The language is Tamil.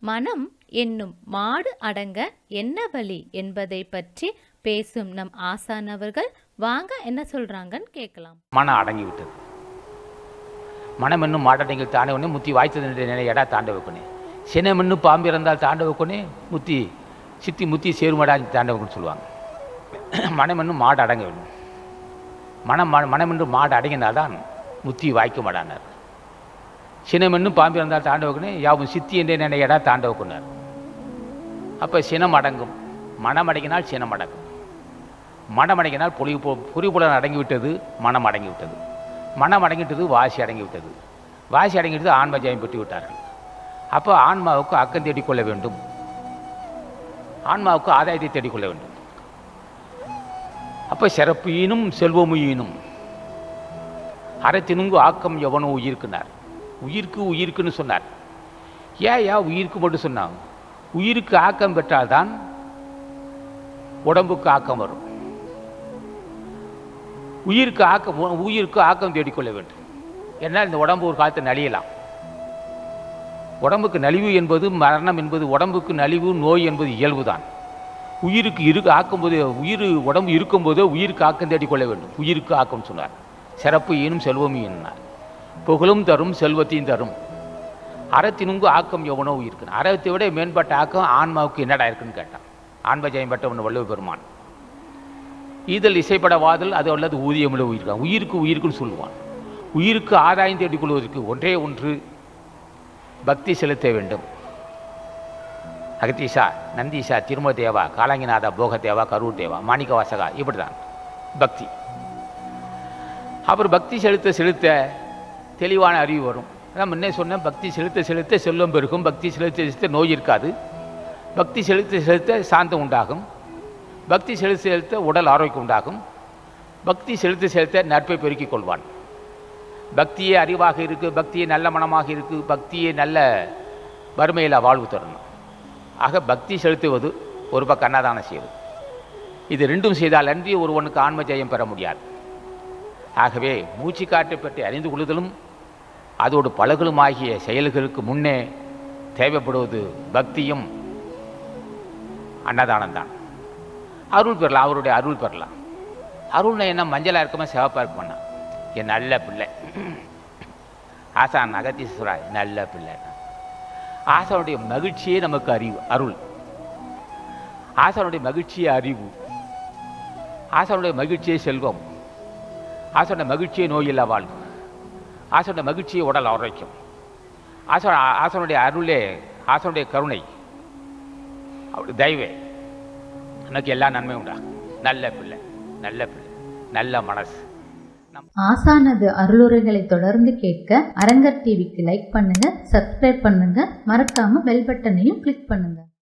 மனம் என்னும் மாடு அடங்க என்ன வழி என்பதை பற்றி பேசும் நம் ஆசான் அவர்கள் வாங்க என்ன சொல்றாங்கன்னு கேட்கலாம் மனம் அடங்கி விட்டது மனம் என்னும் மாடடங்கில் தாண்ட உடனே முத்தி வாய்த்தது நிலை எடா தாண்ட வைக்கணே சினம் என்னும் பாம்பு இறந்தால் தாண்ட வைக்கணே முத்தி சித்தி முத்தி சேருமடா தாண்ட வைக்கணும்னு சொல்லுவாங்க மனம் என்னும் மாடு அடங்க வேண்டும் மனம் ம- மனம் என்று மாடு அடங்கினால்தான் முத்தி வாய்க்க மாடானார் சினம் என்னும் பாம்பு இறந்தால் தாண்ட வைக்கணே யாவும் சித்தி என்ற நிலை எடா தாண்ட வைக்கணார் அப்போ சினம் அடங்கும் மனம் அடங்கினால் சினம் அடங்கும் மனம் அடங்கினால் பொலிவு பொ பொறிபுலன் அடங்கிவிட்டது மனம் அடங்கிவிட்டது மனம் அடங்கிவிட்டது வாசி அடங்கிவிட்டது வாசி அடங்கிவிட்டது ஆன்ம ஜெயம் பெற்று விட்டார்கள் அப்போ ஆன்மாவுக்கு அக்கம் தேடிக்கொள்ள வேண்டும் ஆன்மாவுக்கு ஆதாயத்தை தேடிக்கொள்ள வேண்டும் அப்போ சிறப்பு ஈனும் செல்வமு ஈனும் அறத்தினுங்கு ஆக்கம் எவனோ உயிருக்குனார் உயிருக்கு உயிருக்குன்னு சொன்னார் ஏன் ஏன் உயிருக்கு மட்டும் சொன்னாங்க உயிருக்கு ஆக்கம் பெற்றால்தான் உடம்புக்கு ஆக்கம் வரும் உயிருக்கு ஆக்கம் உ- உயிருக்கு ஆக்கம் தேடிக்கொள்ள வேண்டும் ஏன்னால் இந்த உடம்பு ஒரு காலத்தில் நலியலாம் உடம்புக்கு நலிவு என்பது மரணம் என்பது உடம்புக்கு நலிவு நோய் என்பது இயல்புதான் உயிருக்கு இரு ஆக்கும்போது உயிர் உடம்பு இருக்கும்போதே உயிருக்கு ஆக்கம் தேடிக்கொள்ள வேண்டும் உயிருக்கு ஆக்கம் சொன்னார் சிறப்பு ஈனும் செல்வம் ஈனார் புகழும் தரும் செல்வத்தையும் தரும் அறத்தினுங்கு ஆக்கம் எவனோ உயிருக்கு அறத்தை விட மேம்பட்ட ஆக்கம் ஆன்மாவுக்கு என்னடா இருக்குன்னு கேட்டான் ஆன்ம ஜெயம் பெற்றவன் வள்ளுவ பெருமான் ஈதல் இசைப்பட வாதல் அது அல்லது ஊதியமுள்ள உயிர்க்கு உயிருக்கு உயிருக்குன்னு சொல்லுவான் உயிருக்கு ஆதாயம் தேடிக் கொள்வதற்கு ஒன்றே ஒன்று பக்தி செலுத்த வேண்டும் அகத்தீஷா நந்தீஷா திருமல தேவா காலாங்கிநாதா போக தேவா கரூர் தேவா மாணிக்க வாசகா இப்படிதான் பக்தி அப்புறம் பக்தி செலுத்த செலுத்த தெளிவான அறிவு வரும் அதான் முன்னே சொன்னேன் பக்தி செலுத்த செலுத்த செல்வம் பெருகும் பக்தி செலுத்த செலுத்த நோய் இருக்காது பக்தி செலுத்த செலுத்த சாந்தம் உண்டாகும் பக்தி செலுத்த செலுத்த உடல் ஆரோக்கியம் உண்டாகும் பக்தி செலுத்த செலுத்த நட்பை பெருக்கிக் கொள்வான் பக்தியே அறிவாக இருக்கு பக்தியே நல்ல மனமாக இருக்கு பக்தியே நல்ல வறுமையில் வாழ்வு தரணும் ஆக பக்தி செலுத்துவது ஒரு பக்கம் அன்னதானம் செய்வது இது ரெண்டும் செய்தால் அன்றி ஒருவனுக்கு ஆன்ம ஜெயம் பெற முடியாது ஆகவே மூச்சு காற்றை பற்றி அறிந்து கொள்ளுதலும் அதோடு பழகலும் ஆகிய செயல்களுக்கு முன்னே தேவைப்படுவது பக்தியும் அன்னதானம் தான் அருள் பெறலாம் அவருடைய அருள் பெறலாம் அருள்னா என்ன மஞ்சளாக இருக்குமா சிவப்பாக இருக்குமா என் நல்ல பிள்ளை ஆசான் அகத்தீஸ்வரா நல்ல பிள்ளை ஆசானுடைய மகிழ்ச்சியே நமக்கு அறிவு அருள் ஆசானுடைய மகிழ்ச்சியே அறிவு ஆசானுடைய மகிழ்ச்சியே செல்வம் ஆசானுடைய மகிழ்ச்சியே நோயில்லா வாழ்வு ஆசானுடைய மகிழ்ச்சியே உடல் ஆரோக்கியம் ஆசா ஆசானுடைய அருளே ஆசானுடைய கருணை அவருடைய தயவே எனக்கு எல்லா நன்மையும் உண்டா நல்ல பிள்ளை நல்ல பிள்ளை நல்ல மனசு நம் ஆசானது அருளுரைகளை தொடர்ந்து கேட்க அரங்கர் டிவிக்கு லைக் பண்ணுங்க சப்ஸ்கிரைப் பண்ணுங்க மறக்காம பெல் பட்டனையும் கிளிக் பண்ணுங்க